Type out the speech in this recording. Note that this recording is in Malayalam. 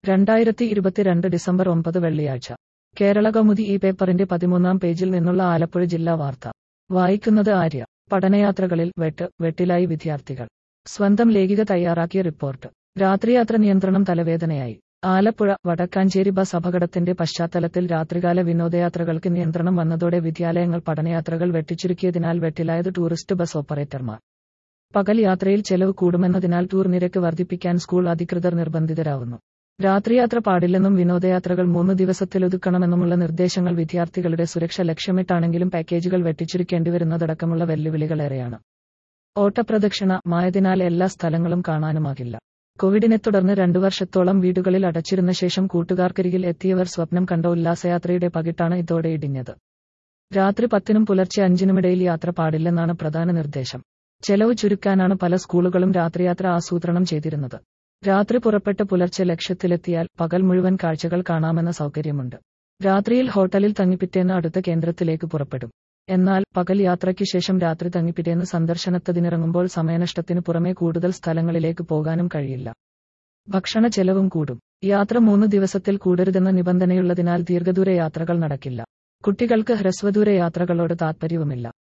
രണ്ടായിരത്തി ഇരുപത്തിരണ്ട് ഡിസംബർ ഒമ്പത് വെള്ളിയാഴ്ച കേരള കൗമുദി ഈ പേപ്പറിന്റെ പതിമൂന്നാം പേജിൽ നിന്നുള്ള ആലപ്പുഴ ജില്ലാ വാർത്ത വായിക്കുന്നത് ആര്യ പഠനയാത്രകളിൽ വെട്ട് വെട്ടിലായി വിദ്യാർത്ഥികൾ സ്വന്തം ലേഖിക തയ്യാറാക്കിയ റിപ്പോർട്ട് രാത്രിയാത്ര നിയന്ത്രണം തലവേദനയായി ആലപ്പുഴ വടക്കാഞ്ചേരി ബസ് അപകടത്തിന്റെ പശ്ചാത്തലത്തിൽ രാത്രികാല വിനോദയാത്രകൾക്ക് നിയന്ത്രണം വന്നതോടെ വിദ്യാലയങ്ങൾ പഠനയാത്രകൾ വെട്ടിച്ചുരുക്കിയതിനാൽ വെട്ടിലായത് ടൂറിസ്റ്റ് ബസ് ഓപ്പറേറ്റർമാർ പകൽ യാത്രയിൽ ചെലവ് കൂടുമെന്നതിനാൽ ടൂർ നിരക്ക് വർദ്ധിപ്പിക്കാൻ സ്കൂൾ അധികൃതർ നിർബന്ധിതരാവുന്നു രാത്രിയാത്ര പാടില്ലെന്നും വിനോദയാത്രകൾ മൂന്ന് ദിവസത്തിലൊതുക്കണമെന്നുമുള്ള നിർദ്ദേശങ്ങൾ വിദ്യാർത്ഥികളുടെ സുരക്ഷ ലക്ഷ്യമിട്ടാണെങ്കിലും പാക്കേജുകൾ വെട്ടിച്ചുരുക്കേണ്ടിവരുന്നതടക്കമുള്ള വെല്ലുവിളികളേറെയാണ് ഓട്ടപ്രദക്ഷിണ മായതിനാൽ എല്ലാ സ്ഥലങ്ങളും കാണാനുമാകില്ല കോവിഡിനെ തുടർന്ന് രണ്ടു വർഷത്തോളം വീടുകളിൽ അടച്ചിരുന്ന ശേഷം കൂട്ടുകാർക്കരികിൽ എത്തിയവർ സ്വപ്നം കണ്ട ഉല്ലാസയാത്രയുടെ പകിട്ടാണ് ഇതോടെ ഇടിഞ്ഞത് രാത്രി പത്തിനും പുലർച്ചെ അഞ്ചിനുമിടയിൽ യാത്ര പാടില്ലെന്നാണ് പ്രധാന നിർദ്ദേശം ചെലവ് ചുരുക്കാനാണ് പല സ്കൂളുകളും രാത്രിയാത്ര ആസൂത്രണം ചെയ്തിരുന്നത് രാത്രി പുറപ്പെട്ട് പുലർച്ചെ ലക്ഷ്യത്തിലെത്തിയാൽ പകൽ മുഴുവൻ കാഴ്ചകൾ കാണാമെന്ന സൗകര്യമുണ്ട് രാത്രിയിൽ ഹോട്ടലിൽ തങ്ങിപ്പിറ്റേന്ന് അടുത്ത കേന്ദ്രത്തിലേക്ക് പുറപ്പെടും എന്നാൽ പകൽ യാത്രയ്ക്കു ശേഷം രാത്രി തങ്ങിപ്പിറ്റേന്ന് സന്ദർശനത്തിനിറങ്ങുമ്പോൾ സമയനഷ്ടത്തിനു പുറമെ കൂടുതൽ സ്ഥലങ്ങളിലേക്ക് പോകാനും കഴിയില്ല ഭക്ഷണ ചെലവും കൂടും യാത്ര മൂന്ന് ദിവസത്തിൽ കൂടരുതെന്ന നിബന്ധനയുള്ളതിനാൽ ദീർഘദൂര യാത്രകൾ നടക്കില്ല കുട്ടികൾക്ക് ഹ്രസ്വദൂര യാത്രകളോട് താൽപ്പര്യവുമില്ല